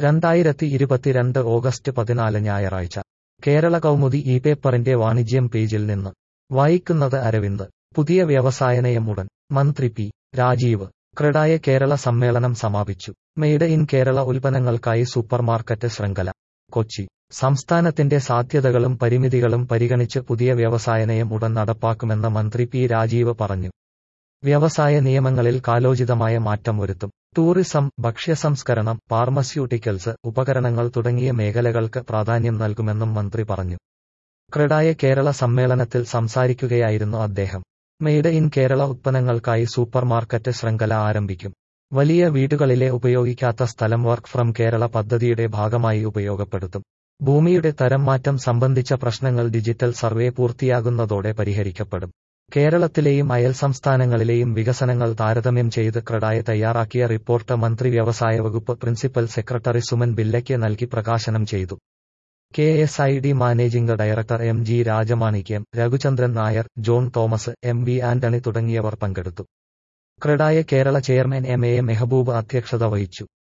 രണ്ടായിരത്തി ഇരുപത്തിരണ്ട് ഓഗസ്റ്റ് പതിനാല് ഞായറാഴ്ച കേരള കൗമുദി ഈ പേപ്പറിന്റെ വാണിജ്യം പേജിൽ നിന്ന് വായിക്കുന്നത് അരവിന്ദ് പുതിയ വ്യവസായ നയം ഉടൻ മന്ത്രി പി രാജീവ് ക്രെഡായ കേരള സമ്മേളനം സമാപിച്ചു മെയ്ഡ് ഇൻ കേരള ഉൽപ്പന്നങ്ങൾക്കായി സൂപ്പർമാർക്കറ്റ് ശൃംഖല കൊച്ചി സംസ്ഥാനത്തിന്റെ സാധ്യതകളും പരിമിതികളും പരിഗണിച്ച് പുതിയ വ്യവസായ നയം ഉടൻ നടപ്പാക്കുമെന്ന് മന്ത്രി പി രാജീവ് പറഞ്ഞു വ്യവസായ നിയമങ്ങളിൽ കാലോചിതമായ മാറ്റം വരുത്തും ടൂറിസം ഭക്ഷ്യസംസ്കരണം ഫാർമസ്യൂട്ടിക്കൽസ് ഉപകരണങ്ങൾ തുടങ്ങിയ മേഖലകൾക്ക് പ്രാധാന്യം നൽകുമെന്നും മന്ത്രി പറഞ്ഞു ക്രെഡായ കേരള സമ്മേളനത്തിൽ സംസാരിക്കുകയായിരുന്നു അദ്ദേഹം മെയ്ഡ് ഇൻ കേരള ഉത്പന്നങ്ങൾക്കായി സൂപ്പർമാർക്കറ്റ് ശൃംഖല ആരംഭിക്കും വലിയ വീടുകളിലെ ഉപയോഗിക്കാത്ത സ്ഥലം വർക്ക് ഫ്രം കേരള പദ്ധതിയുടെ ഭാഗമായി ഉപയോഗപ്പെടുത്തും ഭൂമിയുടെ തരം മാറ്റം സംബന്ധിച്ച പ്രശ്നങ്ങൾ ഡിജിറ്റൽ സർവേ പൂർത്തിയാകുന്നതോടെ പരിഹരിക്കപ്പെടും കേരളത്തിലെയും അയൽ സംസ്ഥാനങ്ങളിലെയും വികസനങ്ങൾ താരതമ്യം ചെയ്ത് ക്രഡായ തയ്യാറാക്കിയ റിപ്പോർട്ട് മന്ത്രി വ്യവസായ വകുപ്പ് പ്രിൻസിപ്പൽ സെക്രട്ടറി സുമൻ ബില്ലയ്ക്ക് നൽകി പ്രകാശനം ചെയ്തു K S I D managing director M G Rajamanickam Raghuchandran Nair John Thomas M V Antony തുടങ്ങിയവർ പങ്കെടുത്തു CREDAI Kerala chairman M A Mehaboob അധ്യക്ഷത വഹിച്ചു